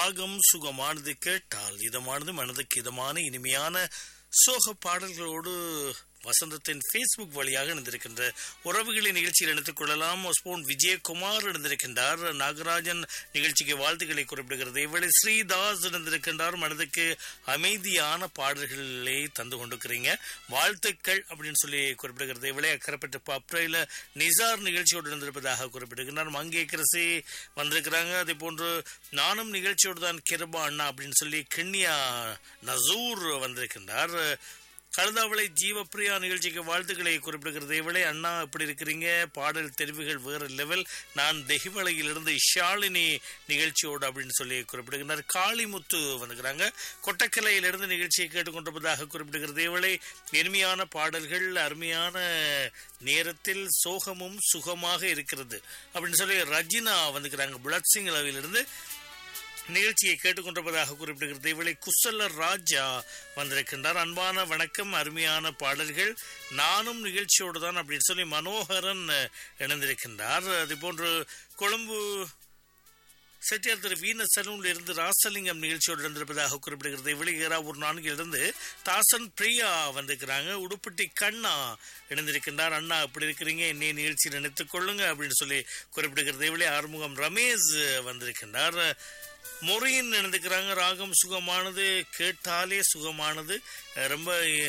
ராகம் சுகமானது கேட்டால் இதமானது மனதுக்கு இதமான இனிமையான சோக பாடல்களோடு வசந்தத்தின் ஃபேஸ்புக் வழியாக இணைந்திருக்கின்ற உறவுகளை நிகழ்ச்சியில் இணைத்துக் கொள்ளலாம் ஸ்போன் விஜயகுமார் இணைந்திருக்கின்றார் நாகராஜன் நிகழ்ச்சிக்கு வாழ்த்துக்களை குறிப்பிடுகிறது இவளை ஸ்ரீதாஸ் இணைந்திருக்கின்றார் மனதுக்கு அமைதியான பாடல்களை தந்து கொண்டிருக்கிறீங்க வாழ்த்துக்கள் அப்படின்னு சொல்லி குறிப்பிடுகிறது இவளை அக்கறைப்பட்ட அப்ரைல நிசார் நிகழ்ச்சியோடு இருந்திருப்பதாக குறிப்பிடுகிறார் மங்கேக்கரசி வந்திருக்கிறாங்க அதே போன்று நானும் நிகழ்ச்சியோடு தான் கிருபா அண்ணா அப்படின்னு சொல்லி கிண்ணியா நசூர் வந்திருக்கின்றார் கழுதாவளை ஜீவப்பிரியா நிகழ்ச்சிக்கு வாழ்த்துக்களை குறிப்பிடுகிறது இவளே அண்ணா எப்படி இருக்கிறீங்க பாடல் தெரிவுகள் வேறு லெவல் நான் தெஹிவளையிலிருந்து ஷாலினி நிகழ்ச்சியோடு அப்படின்னு சொல்லி குறிப்பிடுகிறார் காளிமுத்து வந்துக்கிறாங்க கொட்டக்கலையிலிருந்து நிகழ்ச்சியை கேட்டுக்கொண்டிருப்பதாக குறிப்பிடுகிறது இவளை இனிமையான பாடல்கள் அருமையான நேரத்தில் சோகமும் சுகமாக இருக்கிறது அப்படின்னு சொல்லி ரஜினா வந்துக்கிறாங்க புலத் சிங் அளவிலிருந்து நிகழ்ச்சியை கேட்டுக்கொண்டிருப்பதாக குறிப்பிடுகிறது இவளை குசல ராஜா வந்திருக்கின்றார் அன்பான வணக்கம் அருமையான பாடல்கள் நானும் நிகழ்ச்சியோடு தான் அப்படின்னு சொல்லி மனோகரன் இணைந்திருக்கின்றார் அது போன்று கொழும்பு செட்டியார் திரு வீன சலூன்ல இருந்து ராசலிங்கம் நிகழ்ச்சியோடு இருந்திருப்பதாக குறிப்பிடுகிறது வெளியேறா ஒரு நான்கிலிருந்து தாசன் பிரியா வந்திருக்கிறாங்க உடுப்பட்டி கண்ணா இணைந்திருக்கின்றார் அண்ணா அப்படி இருக்கிறீங்க என்னை நிகழ்ச்சியில் நினைத்துக் கொள்ளுங்க அப்படின்னு சொல்லி குறிப்பிடுகிறது இவளே ஆறுமுகம் ரமேஷ் வந்திருக்கின்றார் முறையின் இணைந்துக்கிறாங்க ராகம் சுகமானது கேட்டாலே சுகமானது ரொம்ப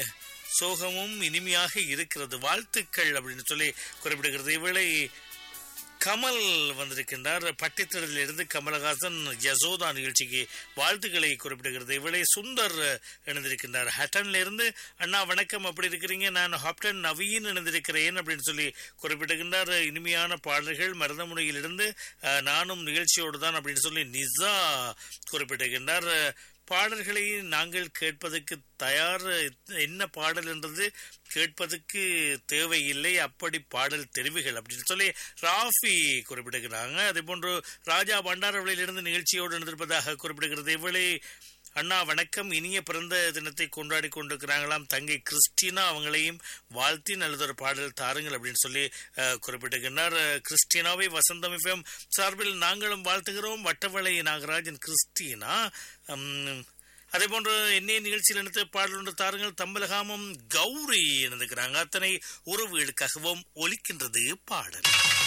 சோகமும் இனிமையாக இருக்கிறது வாழ்த்துக்கள் அப்படின்னு சொல்லி குறிப்பிடுகிறது இவளை கமல் வந்திருக்கின்றார் பட்டித்தடத்தில் இருந்து கமலஹாசன் யசோதா நிகழ்ச்சிக்கு வாழ்த்துக்களை குறிப்பிடுகிறது இவளை சுந்தர் இணைந்திருக்கின்றார் ஹட்டன்ல இருந்து அண்ணா வணக்கம் அப்படி இருக்கிறீங்க நான் ஹாப்டன் நவீன் இணைந்திருக்கிறேன் அப்படின்னு சொல்லி குறிப்பிடுகின்றார் இனிமையான பாடல்கள் மருதமுனையிலிருந்து நானும் நிகழ்ச்சியோடு தான் அப்படின்னு சொல்லி நிசா குறிப்பிடுகின்றார் பாடல்களை நாங்கள் கேட்பதற்கு தயார் என்ன பாடல் என்றது கேட்பதற்கு தேவையில்லை அப்படி பாடல் தெரிவுகள் அப்படின்னு சொல்லி ராஃபி குறிப்பிடுகிறாங்க அதே போன்று ராஜா பண்டாரவளையிலிருந்து நிகழ்ச்சியோடு இருந்திருப்பதாக குறிப்பிடுகிறது இவளை அண்ணா வணக்கம் இனிய பிறந்த தினத்தை கொண்டாடி கொண்டிருக்கிறாங்களாம் தங்கை கிறிஸ்டினா அவங்களையும் வாழ்த்தி நல்லதொரு பாடல் தாருங்கள் அப்படின்னு சொல்லி குறிப்பிட்டுகின்றார் கிறிஸ்டினாவை வசந்தம் எஃப்எம் சார்பில் நாங்களும் வாழ்த்துகிறோம் வட்டவளை நாகராஜன் கிறிஸ்டினா அதே போன்று என்னைய நிகழ்ச்சியில் எடுத்து பாடல் ஒன்று தாருங்கள் தம்பலகாமம் கௌரி இருந்துக்கிறாங்க அத்தனை உறவுகளுக்காகவும் ஒலிக்கின்றது பாடல்